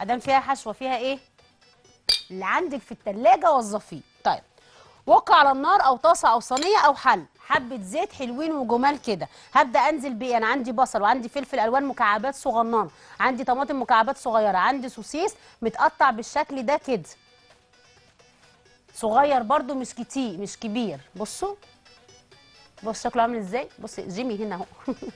ادام فيها حشوه فيها ايه اللي عندك في التلاجة وظفيه طيب وقع على النار او طاسه او صينيه او حل حبه زيت حلوين وجمال كده هبدا انزل بيه انا عندي بصل وعندي فلفل الوان مكعبات صغننه عندي طماطم مكعبات صغيره عندي سوسيس متقطع بالشكل ده كده صغير برضو مش كتير مش كبير بصوا بص شكله عامل ازاي بص جيمي هنا اهو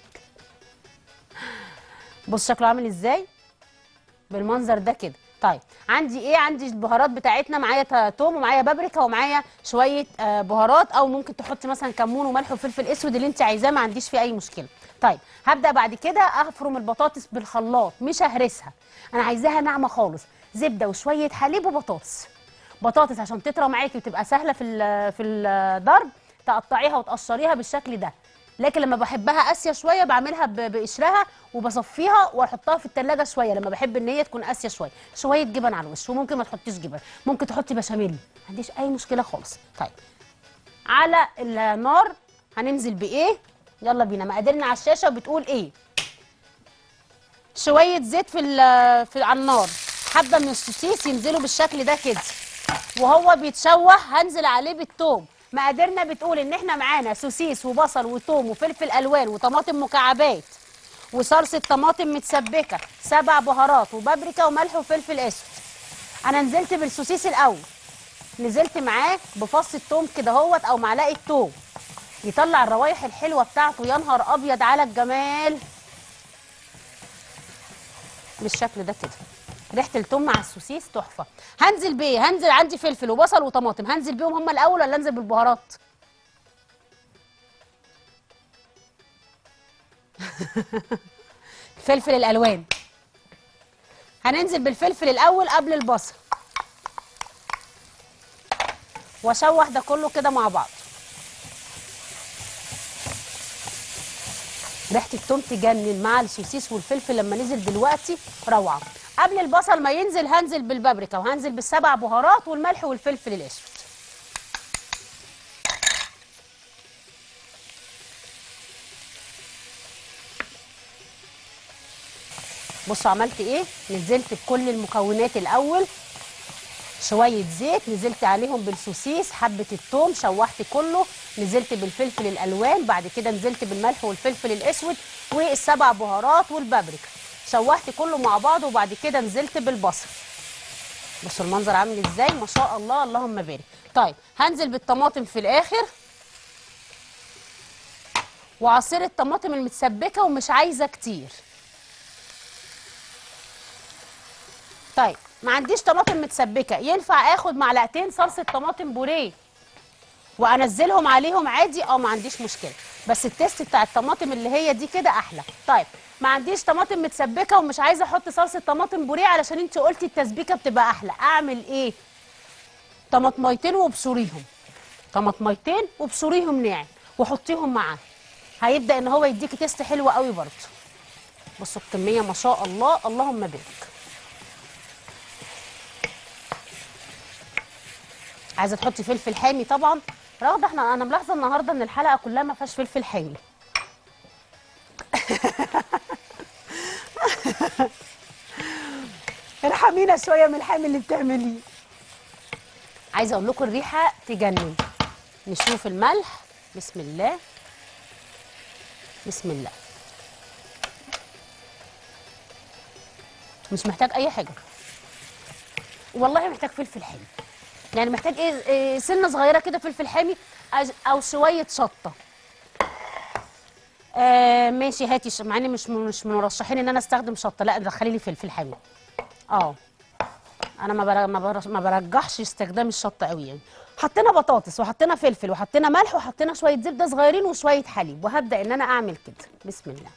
بص شكله عامل ازاي بالمنظر ده كده طيب عندي ايه عندي البهارات بتاعتنا معايا تا- توم ومعايا بابريكا ومعايا شويه آه بهارات او ممكن تحطي مثلا كمون وملح وفلفل اسود اللي انت عايزاه ما عنديش فيه اي مشكله طيب هبدا بعد كده افرم البطاطس بالخلاط مش ههرسها انا عايزاها ناعمه خالص زبده وشويه حليب وبطاطس بطاطس عشان تطرى معاكي وتبقى سهله في ال- في الضرب تقطعيها وتقشريها بالشكل ده لكن لما بحبها قاسيه شويه بعملها ب- بقشرها وبصفيها واحطها في التلاجة شويه لما بحب ان هي تكون قاسيه شويه شويه جبن على الوش وممكن ما تحطيش جبن ممكن تحطي بشاميل ما عنديش اي مشكله خالص طيب على النار هننزل بايه يلا بينا مقاديرنا على الشاشه وبتقول ايه شويه زيت في ال- في على النار حبه من السوسيس ينزلوا بالشكل ده كده وهو بيتشوح هنزل عليه بالثوم مقاديرنا بتقول ان احنا معانا سوسيس وبصل وثوم وفلفل الوان وطماطم مكعبات وصلصه طماطم متسبكه سبع بهارات وبابريكا وملح وفلفل اسود انا نزلت بالسوسيس الاول نزلت معاه بفص الثوم كده اهوت او معلقه ثوم يطلع الروايح الحلوه بتاعته يا نهار ابيض على الجمال بالشكل ده كده ريحه التوم مع السوسيس تحفه هنزل بيه هنزل عندي فلفل وبصل وطماطم هنزل بيهم هم الاول ولا انزل بالبهارات الفلفل الالوان هننزل بالفلفل الاول قبل البصل واشوح ده كله كده مع بعض ريحه التوم تجنن مع السوسيس والفلفل لما نزل دلوقتي روعه قبل البصل ما ينزل هنزل بالبابريكا وهنزل بالسبع بهارات والملح والفلفل الاسود بصوا عملت ايه نزلت بكل المكونات الاول شويه زيت نزلت عليهم بالسوسيس حبه الثوم شوحت كله نزلت بالفلفل الالوان بعد كده نزلت بالملح والفلفل الاسود والسبع بهارات والبابريكا شوحت كله مع بعض وبعد كده نزلت بالبصل بصوا المنظر عامل ازاي ما شاء الله اللهم بارك طيب هنزل بالطماطم في الاخر وعصير الطماطم المتسبكه ومش عايزه كتير طيب ما عنديش طماطم متسبكه ينفع اخد معلقتين صلصه طماطم بوريه وانزلهم عليهم عادي اه ما عنديش مشكله بس التيست بتاع الطماطم اللي هي دي كده احلى طيب ما عنديش طماطم متسبكه ومش عايزه احط صلصه طماطم بوريه علشان انت قلتي التسبيكه بتبقى احلى اعمل ايه طماطميتين وابشريهم طماطميتين وابشريهم ناعم وحطيهم معاه هيبدا ان هو يديكي تيست حلو قوي برضه بصوا الكميه ما شاء الله اللهم بارك عايزه تحطي فلفل حامي طبعا رغده احنا انا ملاحظه النهارده ان الحلقه كلها ما فيهاش فلفل حامي ارحمينا شويه من الحامي اللي بتعمليه عايزه اقول لكم الريحه تجنن نشوف الملح بسم الله بسم الله مش محتاج اي حاجه والله محتاج فلفل حامي يعني محتاج ايه, إيه سنه صغيره كده فلفل حامي أج- او شويه شطه آه ماشي هاتي ش- مع اني مش مش مرشحين ان انا استخدم شطه لا دخلي لي فلفل حامي اه انا ما بر... ما, بر... ما برجحش استخدام الشطه قوي يعني حطينا بطاطس وحطينا فلفل وحطينا ملح وحطينا شويه زبده صغيرين وشويه حليب وهبدا ان انا اعمل كده بسم الله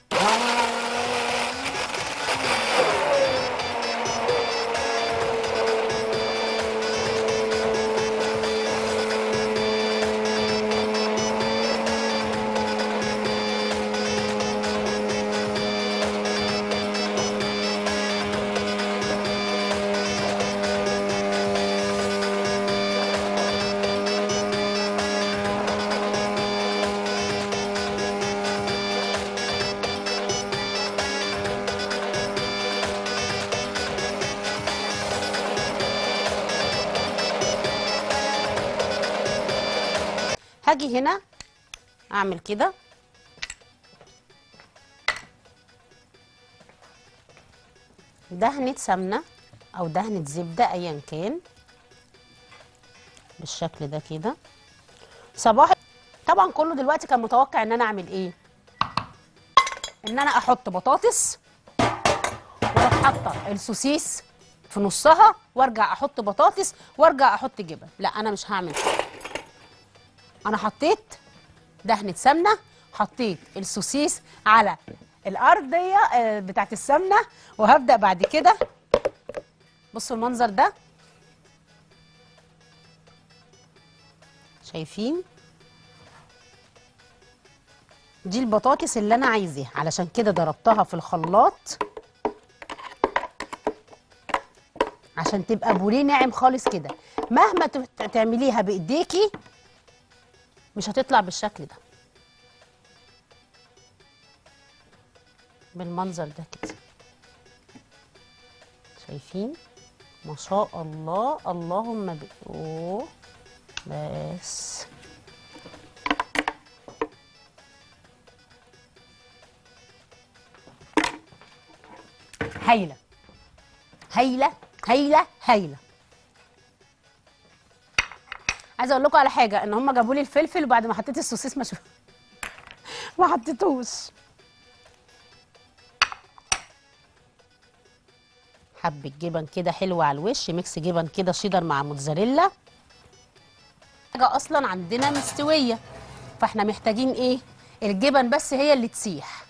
هاجي هنا اعمل كده دهنة سمنة او دهنة زبدة ايا كان بالشكل ده كده صباح طبعا كله دلوقتي كان متوقع ان انا اعمل ايه ان انا احط بطاطس واروح حاطه السوسيس في نصها وارجع احط بطاطس وارجع احط جبن لا انا مش هعمل كده انا حطيت دهنه سمنه حطيت السوسيس على الارضيه آه، بتاعت السمنه وهبدا بعد كده بصوا المنظر ده شايفين دي البطاطس اللي انا عايزاها علشان كده ضربتها في الخلاط عشان تبقى بوريه ناعم خالص كده مهما ت- تعمليها بايديكي مش هتطلع بالشكل ده بالمنظر ده كده شايفين ما شاء الله اللهم ب... أوه. بس هايله هايله هايله هايله عايزه اقول لكم على حاجه ان هم جابوا لي الفلفل وبعد ما حطيت السوسيس ما شو... ما حطيتوش حبه جبن كده حلوه على الوش ميكس جبن كده شيدر مع موتزاريلا حاجه اصلا عندنا مستويه فاحنا محتاجين ايه الجبن بس هي اللي تسيح